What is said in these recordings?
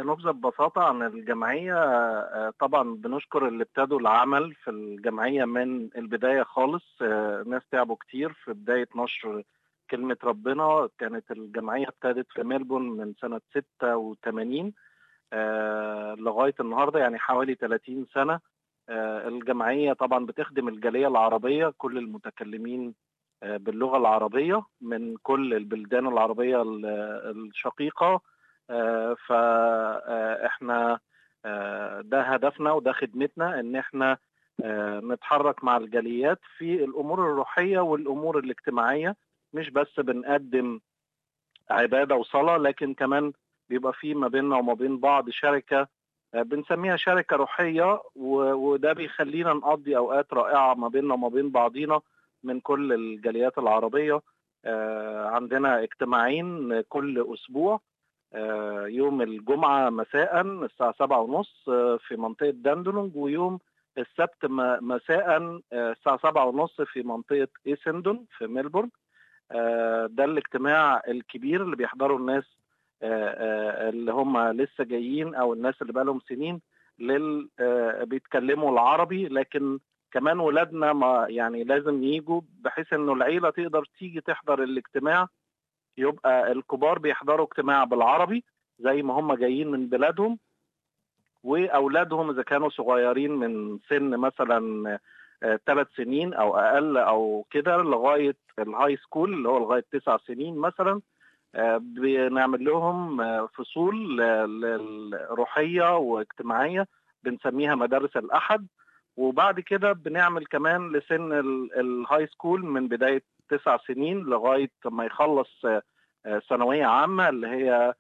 نبذة ببساطة عن الجمعية آه، طبعا بنشكر اللي ابتدوا العمل في الجمعية من البداية خالص آه، ناس تعبوا كتير في بداية نشر كلمة ربنا كانت الجمعية ابتدت في ميلبورن من سنة 86 آه، لغاية النهاردة يعني حوالي 30 سنة الجمعية طبعا بتخدم الجالية العربية كل المتكلمين باللغة العربية من كل البلدان العربية الشقيقة فاحنا ده هدفنا وده خدمتنا ان احنا نتحرك مع الجاليات في الامور الروحيه والامور الاجتماعيه مش بس بنقدم عباده وصلاه لكن كمان بيبقى في ما بيننا وما بين بعض شركه بنسميها شركه روحيه وده بيخلينا نقضي اوقات رائعه ما بيننا وما بين بعضينا من كل الجاليات العربيه عندنا اجتماعين كل اسبوع يوم الجمعة مساء الساعة سبعة ونص في منطقة داندونونج ويوم السبت مساء الساعة سبعة ونص في منطقة إيسندون في ميلبورن ده الاجتماع الكبير اللي بيحضروا الناس اللي هم لسه جايين أو الناس اللي بقالهم سنين لل بيتكلموا العربي لكن كمان ولادنا ما يعني لازم يجوا بحيث انه العيله تقدر تيجي تحضر الاجتماع يبقى الكبار بيحضروا اجتماع بالعربي زي ما هم جايين من بلادهم واولادهم اذا كانوا صغيرين من سن مثلا ثلاث سنين او اقل او كده لغايه الهاي سكول اللي هو لغايه تسع سنين مثلا بنعمل لهم فصول روحيه واجتماعيه بنسميها مدارس الاحد وبعد كده بنعمل كمان لسن الهاي سكول من بدايه تسع سنين لغايه ما يخلص ثانويه عامه اللي هي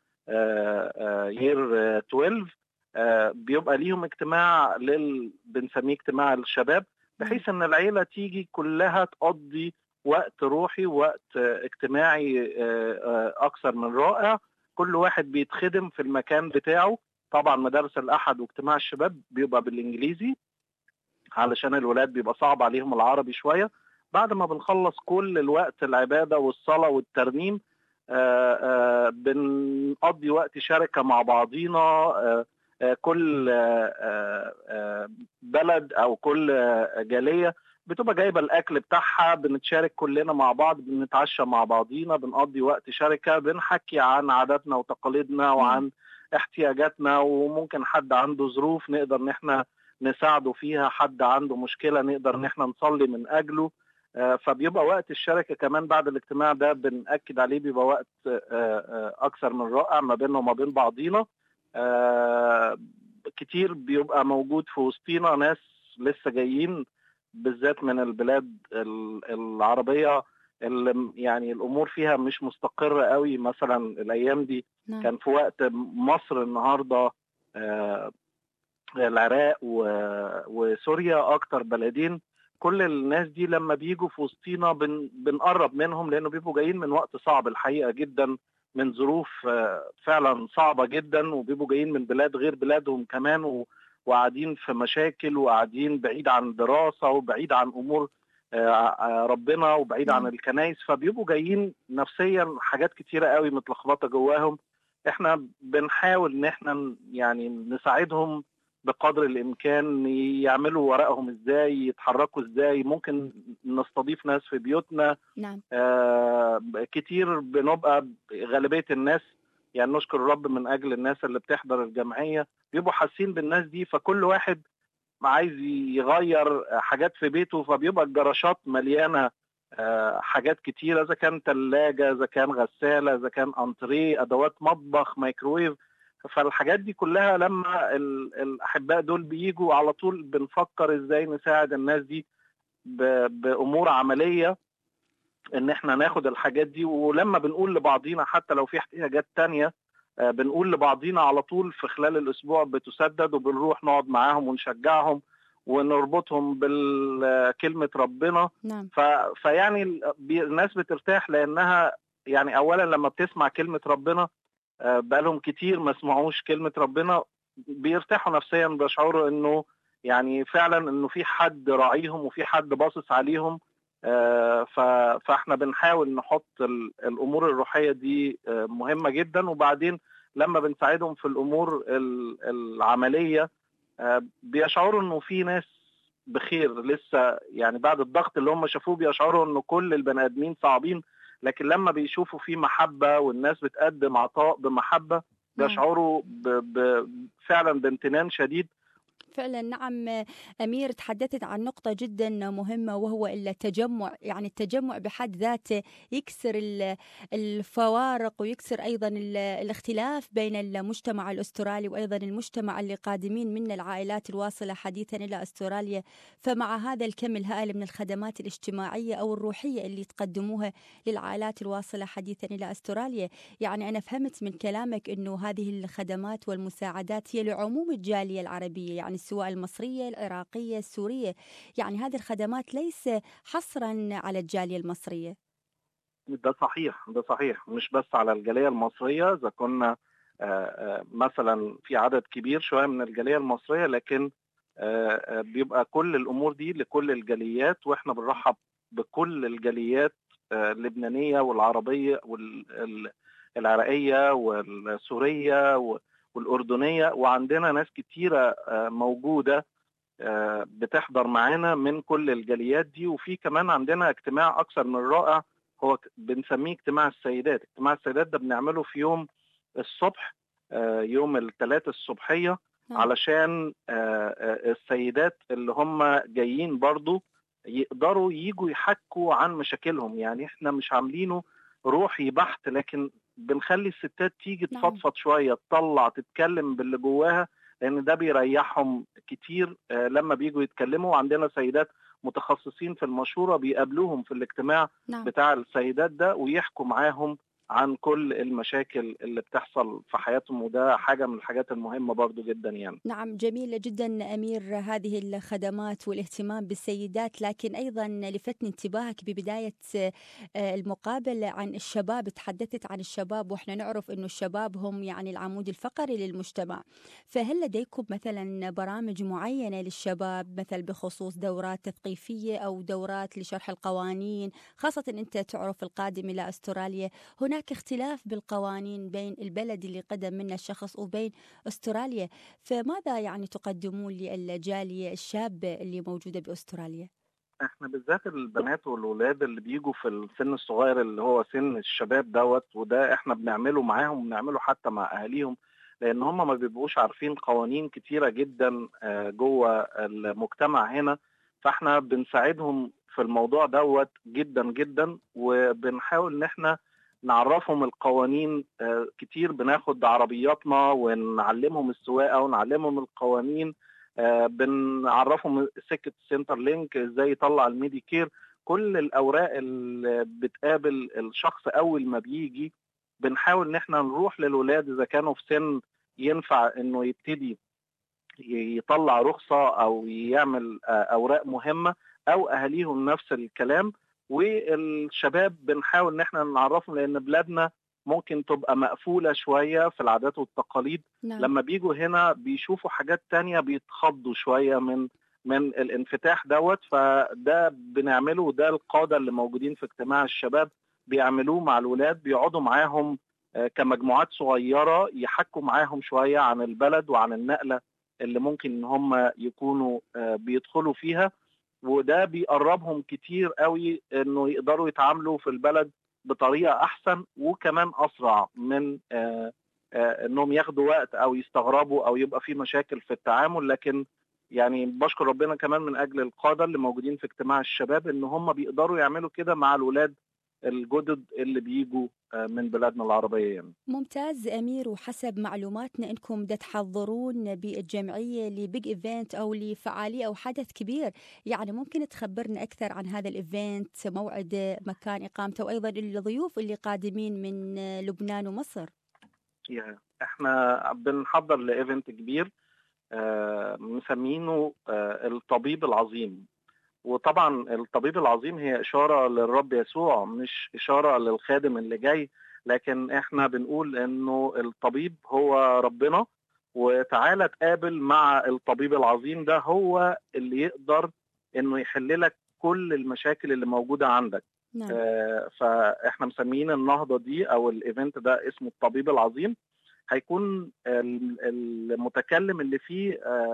يير 12 بيبقى ليهم اجتماع لل بنسميه اجتماع الشباب بحيث ان العيله تيجي كلها تقضي وقت روحي وقت اجتماعي اكثر من رائع كل واحد بيتخدم في المكان بتاعه طبعا مدارس الاحد واجتماع الشباب بيبقى بالانجليزي علشان الولاد بيبقى صعب عليهم العربي شويه بعد ما بنخلص كل الوقت العباده والصلاه والترنيم آآ آآ بنقضي وقت شركه مع بعضينا آآ كل بلد او كل جاليه بتبقى جايبه الاكل بتاعها بنتشارك كلنا مع بعض بنتعشى مع بعضينا بنقضي وقت شركه بنحكي عن عاداتنا وتقاليدنا وعن احتياجاتنا وممكن حد عنده ظروف نقدر ان احنا نساعده فيها حد عنده مشكله نقدر ان احنا نصلي من اجله فبيبقى وقت الشركه كمان بعد الاجتماع ده بنأكد عليه بيبقى وقت اكثر من رائع ما بيننا وما بين بعضينا كتير بيبقى موجود في وسطينا ناس لسه جايين بالذات من البلاد العربيه اللي يعني الامور فيها مش مستقره قوي مثلا الايام دي نعم. كان في وقت مصر النهارده العراق وسوريا اكتر بلدين كل الناس دي لما بيجوا في وسطينا بن بنقرب منهم لانه بيبقوا جايين من وقت صعب الحقيقه جدا من ظروف فعلا صعبه جدا وبيبقوا جايين من بلاد غير بلادهم كمان و... وقاعدين في مشاكل وقاعدين بعيد عن دراسه وبعيد عن امور ربنا وبعيد عن الكنايس فبيبقوا جايين نفسيا حاجات كتيره قوي متلخبطه جواهم احنا بنحاول ان احنا يعني نساعدهم بقدر الامكان يعملوا ورقهم ازاي يتحركوا ازاي ممكن نستضيف ناس في بيوتنا نعم آه كتير بنبقى غالبيه الناس يعني نشكر الرب من اجل الناس اللي بتحضر الجمعيه بيبقوا حاسين بالناس دي فكل واحد عايز يغير حاجات في بيته فبيبقى الجراشات مليانه آه حاجات كتيره اذا كان ثلاجه اذا كان غساله اذا كان انتريه ادوات مطبخ مايكرويف فالحاجات دي كلها لما الاحباء دول بيجوا على طول بنفكر ازاي نساعد الناس دي بامور عمليه ان احنا ناخد الحاجات دي ولما بنقول لبعضينا حتى لو في احتياجات تانية بنقول لبعضينا على طول في خلال الاسبوع بتسدد وبنروح نقعد معاهم ونشجعهم ونربطهم بكلمه ربنا نعم. ف... فيعني الناس بترتاح لانها يعني اولا لما بتسمع كلمه ربنا بقالهم كتير ما سمعوش كلمة ربنا بيرتاحوا نفسيا بيشعروا انه يعني فعلا انه في حد راعيهم وفي حد باصص عليهم فاحنا بنحاول نحط الامور الروحية دي مهمة جدا وبعدين لما بنساعدهم في الامور العمليه بيشعروا انه في ناس بخير لسه يعني بعد الضغط اللي هم شافوه بيشعروا انه كل البني ادمين صعبين لكن لما بيشوفوا في محبه والناس بتقدم عطاء بمحبه بيشعروا فعلا بامتنان شديد فعلا نعم أمير تحدثت عن نقطة جدا مهمة وهو التجمع يعني التجمع بحد ذاته يكسر الفوارق ويكسر أيضا الاختلاف بين المجتمع الأسترالي وأيضا المجتمع اللي قادمين من العائلات الواصلة حديثا إلى أستراليا فمع هذا الكم الهائل من الخدمات الاجتماعية أو الروحية اللي تقدموها للعائلات الواصلة حديثا إلى أستراليا يعني أنا فهمت من كلامك أنه هذه الخدمات والمساعدات هي لعموم الجالية العربية يعني سواء المصرية العراقية السورية يعني هذه الخدمات ليس حصرا على الجالية المصرية ده صحيح ده صحيح مش بس على الجالية المصرية إذا كنا مثلا في عدد كبير شوية من الجالية المصرية لكن بيبقى كل الأمور دي لكل الجاليات وإحنا بنرحب بكل الجاليات اللبنانية والعربية والعراقية والسورية والأردنية وعندنا ناس كتيرة موجودة بتحضر معانا من كل الجاليات دي وفي كمان عندنا اجتماع أكثر من رائع هو بنسميه اجتماع السيدات اجتماع السيدات ده بنعمله في يوم الصبح يوم الثلاث الصبحية علشان السيدات اللي هم جايين برضو يقدروا يجوا يحكوا عن مشاكلهم يعني احنا مش عاملينه روحي بحت لكن بنخلي الستات تيجي تفضفض شويه تطلع تتكلم باللي جواها لان ده بيريحهم كتير لما بيجوا يتكلموا وعندنا سيدات متخصصين في المشوره بيقابلوهم في الاجتماع نعم. بتاع السيدات ده ويحكوا معاهم عن كل المشاكل اللي بتحصل في حياتهم وده حاجة من الحاجات المهمة برضو جدا يعني نعم جميلة جدا أمير هذه الخدمات والاهتمام بالسيدات لكن أيضا لفتني انتباهك ببداية المقابلة عن الشباب تحدثت عن الشباب وإحنا نعرف أنه الشباب هم يعني العمود الفقري للمجتمع فهل لديكم مثلا برامج معينة للشباب مثل بخصوص دورات تثقيفية أو دورات لشرح القوانين خاصة أنت تعرف القادم إلى أستراليا هناك هناك اختلاف بالقوانين بين البلد اللي قدم منه الشخص وبين استراليا فماذا يعني تقدمون للجاليه الشابه اللي موجوده باستراليا احنا بالذات البنات والولاد اللي بيجوا في السن الصغير اللي هو سن الشباب دوت وده احنا بنعمله معاهم وبنعمله حتى مع اهاليهم لان هم ما بيبقوش عارفين قوانين كتيره جدا جوه المجتمع هنا فاحنا بنساعدهم في الموضوع دوت جدا جدا وبنحاول ان احنا نعرفهم القوانين كتير بناخد عربياتنا ونعلمهم السواقه ونعلمهم القوانين بنعرفهم سكه سنتر لينك ازاي يطلع الميديكير كل الاوراق اللي بتقابل الشخص اول ما بيجي بنحاول ان احنا نروح للولاد اذا كانوا في سن ينفع انه يبتدي يطلع رخصه او يعمل اوراق مهمه او اهاليهم نفس الكلام والشباب بنحاول ان احنا نعرفهم لان بلادنا ممكن تبقى مقفولة شوية في العادات والتقاليد نعم. لما بيجوا هنا بيشوفوا حاجات تانية بيتخضوا شوية من من الانفتاح دوت فده بنعمله وده القادة اللي موجودين في اجتماع الشباب بيعملوه مع الولاد بيقعدوا معاهم كمجموعات صغيرة يحكوا معاهم شوية عن البلد وعن النقلة اللي ممكن ان هم يكونوا بيدخلوا فيها وده بيقربهم كتير قوي انه يقدروا يتعاملوا في البلد بطريقه احسن وكمان اسرع من آآ آآ انهم ياخدوا وقت او يستغربوا او يبقى في مشاكل في التعامل لكن يعني بشكر ربنا كمان من اجل القاده اللي موجودين في اجتماع الشباب ان هم بيقدروا يعملوا كده مع الولاد الجدد اللي بيجوا من بلادنا العربية يعني. ممتاز أمير وحسب معلوماتنا أنكم دا تحضرون بالجمعية لبيج إيفنت أو لفعالية أو حدث كبير يعني ممكن تخبرنا أكثر عن هذا الإيفنت موعد مكان إقامته وأيضا الضيوف اللي قادمين من لبنان ومصر yeah. احنا بنحضر لإيفنت كبير آه مسمينه آه الطبيب العظيم وطبعا الطبيب العظيم هي إشارة للرب يسوع مش إشارة للخادم اللي جاي لكن احنا بنقول انه الطبيب هو ربنا وتعالى تقابل مع الطبيب العظيم ده هو اللي يقدر انه يحل لك كل المشاكل اللي موجودة عندك نعم. آه فاحنا مسميين النهضة دي او الايفنت ده اسمه الطبيب العظيم هيكون المتكلم اللي فيه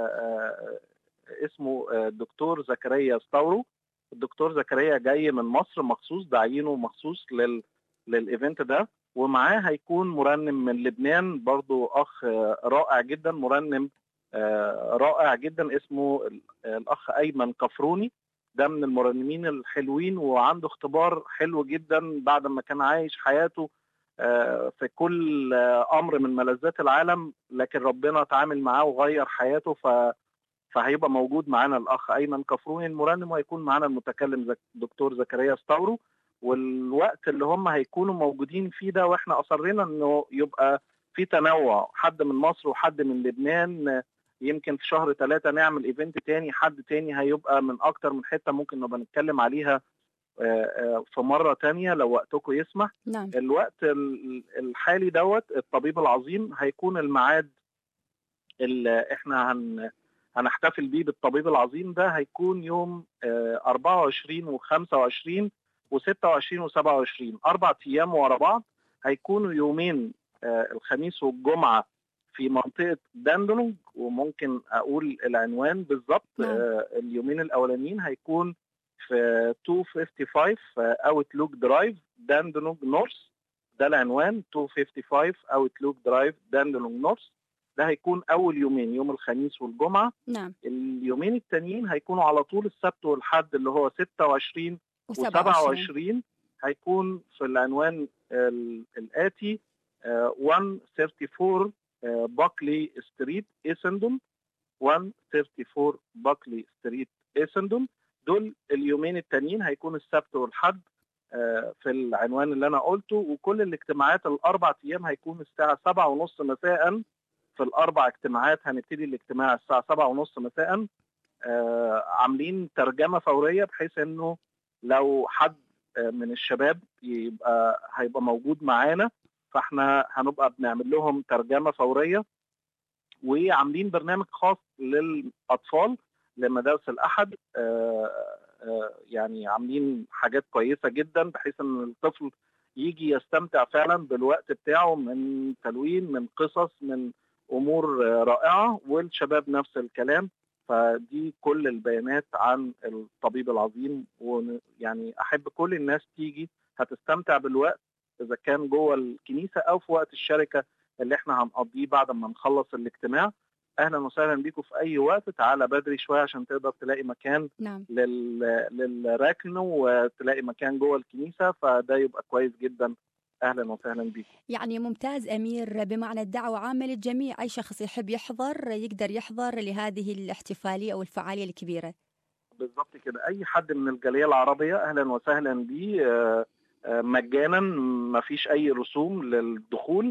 اسمه الدكتور زكريا ستاورو الدكتور زكريا جاي من مصر مخصوص داعينه مخصوص لل للايفنت ده ومعاه هيكون مرنم من لبنان برضو اخ رائع جدا مرنم رائع جدا اسمه الاخ ايمن كفروني ده من المرنمين الحلوين وعنده اختبار حلو جدا بعد ما كان عايش حياته في كل امر من ملذات العالم لكن ربنا تعامل معاه وغير حياته ف فهيبقى موجود معانا الاخ ايمن كفروني المرنم وهيكون معانا المتكلم دكتور زكريا ستاورو والوقت اللي هم هيكونوا موجودين فيه ده واحنا اصرينا انه يبقى في تنوع حد من مصر وحد من لبنان يمكن في شهر ثلاثة نعمل ايفنت تاني حد تاني هيبقى من اكتر من حتة ممكن نبقى نتكلم عليها في مرة تانية لو وقتكم يسمح نعم. الوقت الحالي دوت الطبيب العظيم هيكون الميعاد اللي احنا هن هنحتفل بيه بالطبيب العظيم ده هيكون يوم 24 و25 و26 و27 اربع ايام ورا بعض هيكونوا يومين الخميس والجمعه في منطقه داندونج وممكن اقول العنوان بالظبط نعم. اليومين الاولانيين هيكون في 255 اوت لوك درايف داندونج نورث ده العنوان 255 اوت لوك درايف داندونج نورث ده هيكون اول يومين يوم الخميس والجمعه نعم اليومين التانيين هيكونوا على طول السبت والحد اللي هو 26 و27 هيكون في العنوان الاتي 134 باكلي ستريت اسندون 134 باكلي ستريت اسندون دول اليومين التانيين هيكون السبت والحد في العنوان اللي انا قلته وكل الاجتماعات الاربع ايام هيكون الساعه سبعة ونص مساء في الاربع اجتماعات هنبتدي الاجتماع الساعه سبعة ونص مساء عاملين ترجمه فوريه بحيث انه لو حد من الشباب يبقى هيبقى موجود معانا فاحنا هنبقى بنعمل لهم ترجمه فوريه وعاملين برنامج خاص للاطفال لمدارس الاحد يعني عاملين حاجات كويسه جدا بحيث ان الطفل يجي يستمتع فعلا بالوقت بتاعه من تلوين من قصص من امور رائعه والشباب نفس الكلام فدي كل البيانات عن الطبيب العظيم ويعني احب كل الناس تيجي هتستمتع بالوقت اذا كان جوه الكنيسه او في وقت الشركه اللي احنا هنقضيه بعد ما نخلص الاجتماع اهلا وسهلا بيكم في اي وقت تعالى بدري شويه عشان تقدر تلاقي مكان نعم. لل... للركن وتلاقي مكان جوه الكنيسه فده يبقى كويس جدا اهلا وسهلا بكم يعني ممتاز امير بمعنى الدعوه عامه للجميع اي شخص يحب يحضر يقدر يحضر لهذه الاحتفاليه او الفعاليه الكبيره بالظبط كده اي حد من الجاليه العربيه اهلا وسهلا بيه مجانا ما فيش اي رسوم للدخول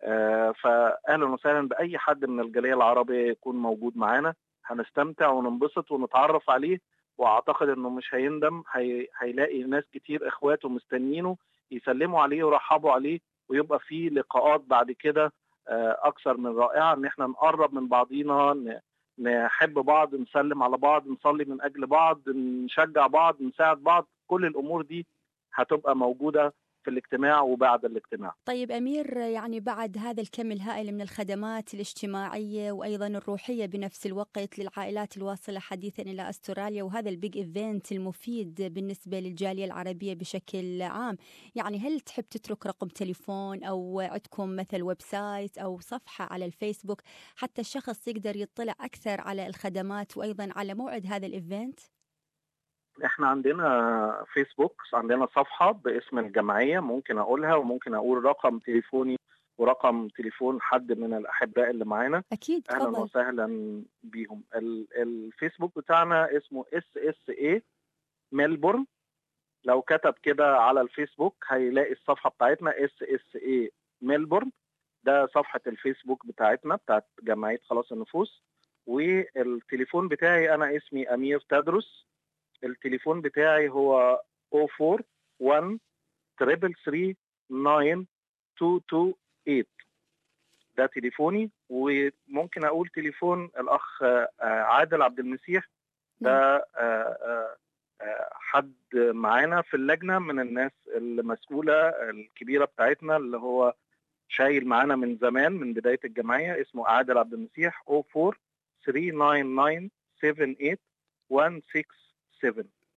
فاهلا وسهلا باي حد من الجاليه العربيه يكون موجود معانا هنستمتع وننبسط ونتعرف عليه واعتقد انه مش هيندم هي... هيلاقي ناس كتير اخواته مستنيينه يسلموا عليه ويرحبوا عليه ويبقى في لقاءات بعد كده اكثر من رائعه ان احنا نقرب من بعضينا نحب بعض نسلم على بعض نصلي من اجل بعض نشجع بعض نساعد بعض كل الامور دي هتبقى موجوده في الاجتماع وبعد الاجتماع طيب أمير يعني بعد هذا الكم الهائل من الخدمات الاجتماعية وأيضا الروحية بنفس الوقت للعائلات الواصلة حديثا إلى أستراليا وهذا البيج إيفنت المفيد بالنسبة للجالية العربية بشكل عام يعني هل تحب تترك رقم تليفون أو عندكم مثل ويب سايت أو صفحة على الفيسبوك حتى الشخص يقدر يطلع أكثر على الخدمات وأيضا على موعد هذا الإيفنت؟ احنا عندنا فيسبوك عندنا صفحة باسم الجمعية ممكن اقولها وممكن اقول رقم تليفوني ورقم تليفون حد من الاحباء اللي معانا اكيد اهلا تفضل وسهلا بيهم الفيسبوك بتاعنا اسمه اس اس اي ميلبورن لو كتب كده على الفيسبوك هيلاقي الصفحة بتاعتنا اس اس اي ميلبورن ده صفحة الفيسبوك بتاعتنا بتاعت جمعية خلاص النفوس والتليفون بتاعي انا اسمي امير تدرس التليفون بتاعي هو 041 333 9228 ده تليفوني وممكن اقول تليفون الاخ عادل عبد المسيح ده حد معانا في اللجنه من الناس المسؤوله الكبيره بتاعتنا اللي هو شايل معانا من زمان من بدايه الجمعيه اسمه عادل عبد المسيح 04 399 78 167